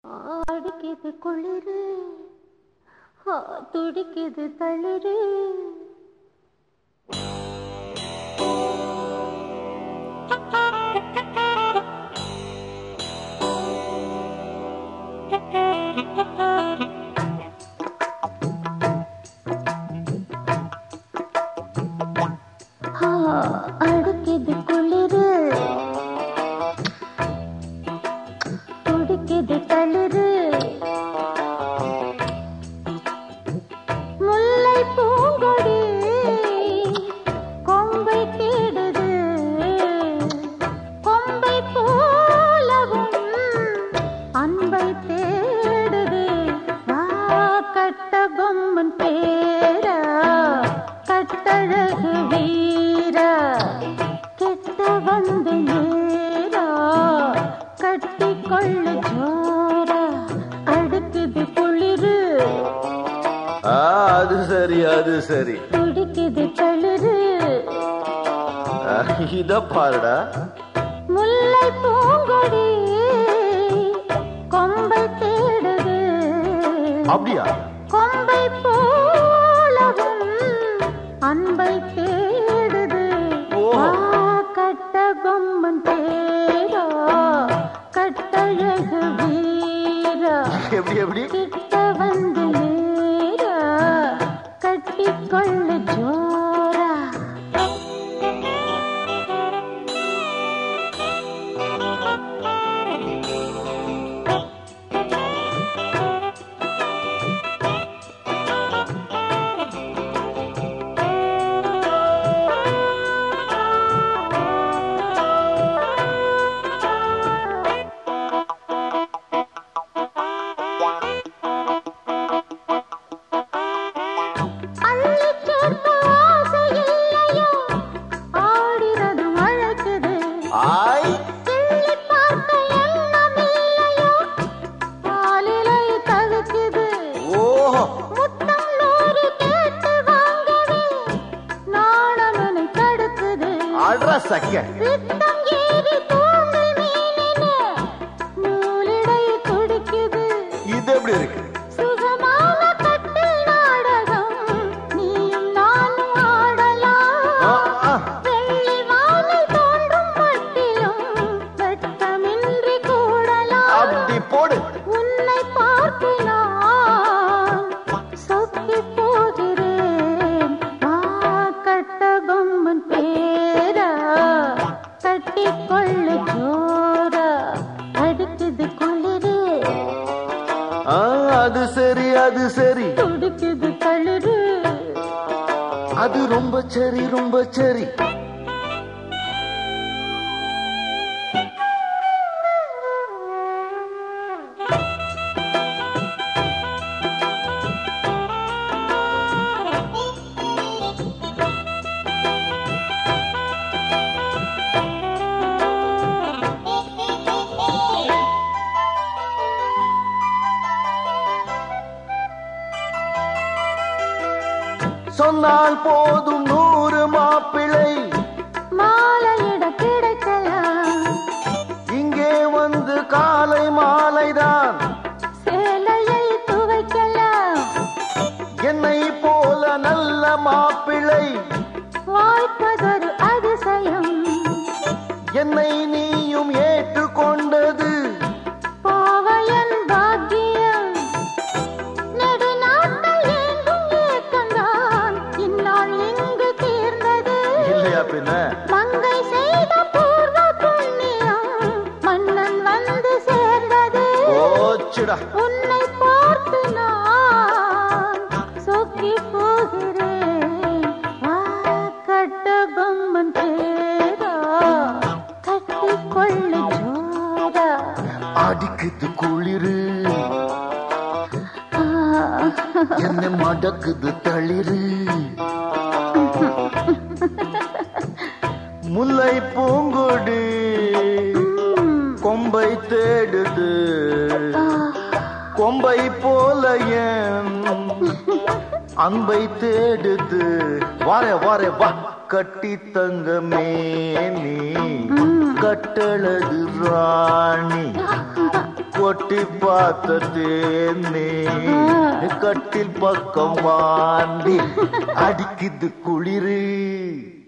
அடிக்குது குளிரு ஆ, துடிக்குது தளிரு ஆ, அடிக்குது குளிரு துடிக்குது தளிரு முல்லை பூங்கொடி கொம்பை தேடுது கொம்பை போலவும் அன்பை தேடுது வா கட்ட பொம்மன் பேரா கட்டழகு வீரா கெட்ட வந்து நேரா கட்டி கொள்ளு ஜோரா அடுக்குது குளிரு ஆ, அது சரி அது சரி துடிக்குது தளிரு ஆ, இத பாருடா முல்லை பூங்கொடி கொம்பை தேடுது அப்படியா கொம்பை போலவும் அன்பை தேடுது ஓ. ஆ, கட்ட பொம்மன் தேரா கட்டழகு வீரா எப்படி எப்படி கிட்ட வந்து நேரா கட்டிக்கொள்ளு ஜோரா அள்ளிச் சேர்த்த ஆசை இல்லையோ ஆடினதும் அழைக்குது ஆய் கிள்ளிப் பார்த்த எண்ணம் இல்லையோ காலிலை தவிக்குது ஓஹோ முத்தம் நூறு கேட்டு வாங்கவே நாணமனை தடுக்குது அட்ரா சக்க பித்தம் ஏறி தூண்டில் மீனின நூலிடை துடிக்குது இது எப்படி இருக்கு சுகமான கட்டில் நாடகம் நீயும் நானும் ஆடலாம் ஆ, ஆ. வெள்ளி வானை தோன்றும் மட்டிலும் வெட்டமின்றி கூடலாம் அப்படி போடு உன்னை பார்த்து நான் சொக்கி போகிறேன் ஆ கட்ட பொம்மன் பேரா கட்டிக்கொள்ளு ஜோரா அடிக்குது குளிரு ஆ, அது சரி அது சரி துடிக்குது தளிரு அது ரொம்ப சரி ரொம்ப சரி சொன்னால் போதும் நூறு மாப்பிள்ளை மாலையிட கிடைக்கலாம் இங்கே வந்து காலை மாலைதான் சேலையை துவைக்கலாம் என்னை போல நல்ல மாப்பிள்ளை வாய்ப்பதொரு அதிசயம் என்னை நீயும் ஏற்றுக்கொண்டது பாவையன் பாக்கியம் நெடுநாட்கள் ஏங்கும் ஏக்கம்தான் இந்நாள் இங்கு தீர்ந்தது இல்லையா பின்ன மங்கை செய்த பூர்வ புண்ணியம் மன்னன் வந்து சேர்ந்தது போச்சுடா உன்னை பார்த்து நான் சொக்கி போகிறேன் வா கட்ட பொம்மன் பேரா கட்டி கொள்ளு ஜோரா அடிக்குது குளிரு ஆ, என்ன மடக்குது தளிரு முல்லை பூங்கொடி ம், கொம்பை தேடுது ஆ, கொம்பை போல என் அன்பை தேடுது வார வார வா கட்டி தங்கமே நீ கட்டழகு ராணி கொட்டி பார்த்த தேனே கட்டில் பக்கம் வாண்டி அடிக்குது குளிரு